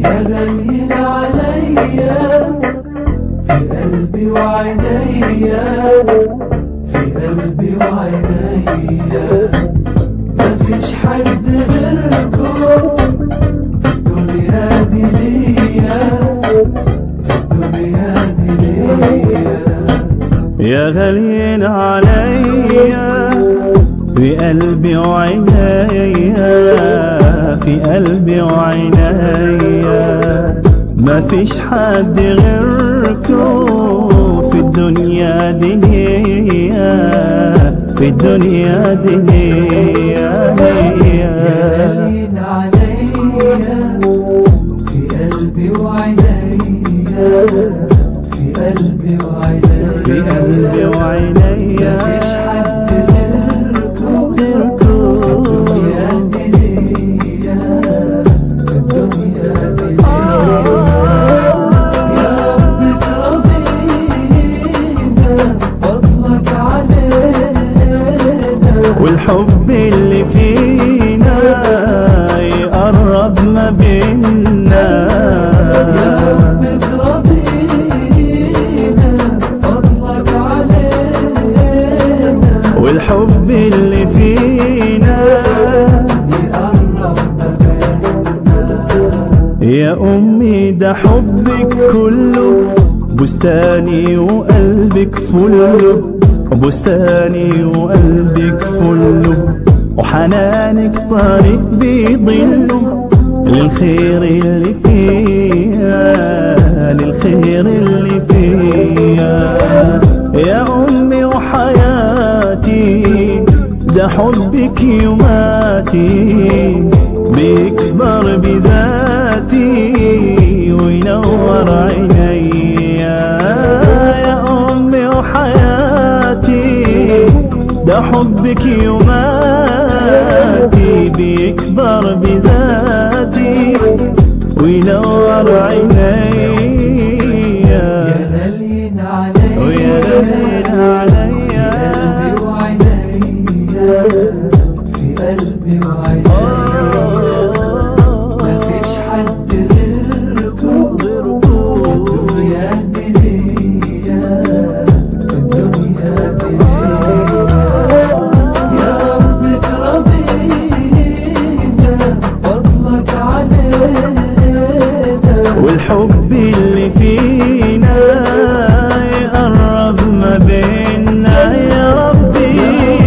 يا غاليين عليا في قلبي وعينيا في قلبي وعينيا مفيش حد غيركم في الدنيا دي ليا في الدنيا دي ليا يا غاليين عليا في قلبي وعينيا في قلبي وعينيا ما فيش حد غيركم في الدنيا دي في الدنيا دي يا غاليين عليا في قلبي وعينيا في قلبي وعينيا في قلبي وعينيا مفيش حد غيركم غيركم الدنيا دي ليا في الدنيا دي ليا يا رب ترضينا فضلك علينا والحب اللي فينا يقرب ما بينا يا رب ترضينا فضلك علينا والحب اللي فينا يقرب ما بيننا يا أمي ده حبك كله بستاني وقلبك فله بستاني وقلبك فله وحنانك طريق بيضله للخير اللي فيها للخير اللي فيها يا أمي وحياتي ده حبك يماتي بيكبر بذاتي وينور عينيا يا أمي وحياتي ده حبك يماتي بيكبر بذاتي وينور عينيا يا غاليين عليا ويا غالين عليا قلبي وعينيا في قلبي وعينيا مفيش حد غيركم في الدنيا دي ليا في الدنيا دي ليا يا رب ترضينا فضلك علينا والحب اللي فينا يقرب ما بينا يا ربي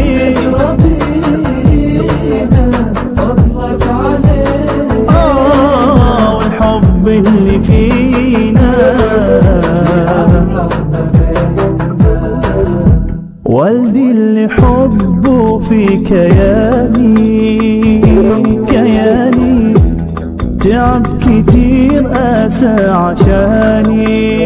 ترضينا فضلك علينا آه والحب اللي فينا والدي اللي حبه في كياني كياني تعب كتير قاسى عشاني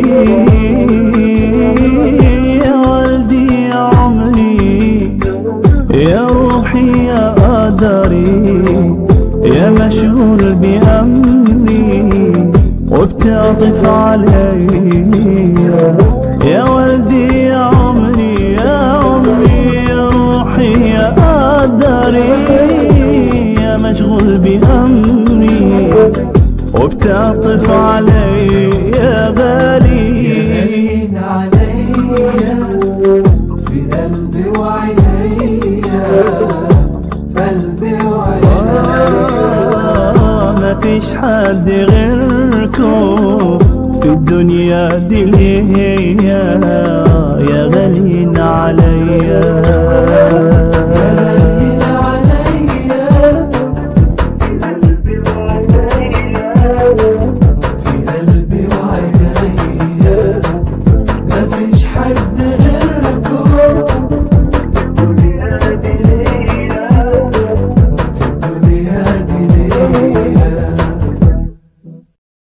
يا والدي يا عمري يا روحي يا قدري يا مشغول بأمري وبتعطف علي يا والدي يا عمري يا عمري يا روحي يا قدري يا مشغول بأمري وبتعطف علي يا غالي غالين عليا في قلبي وعينيا قلبي وعينيا آه، ما فيش حد غيركم في الدنيا دي ليا يا غالين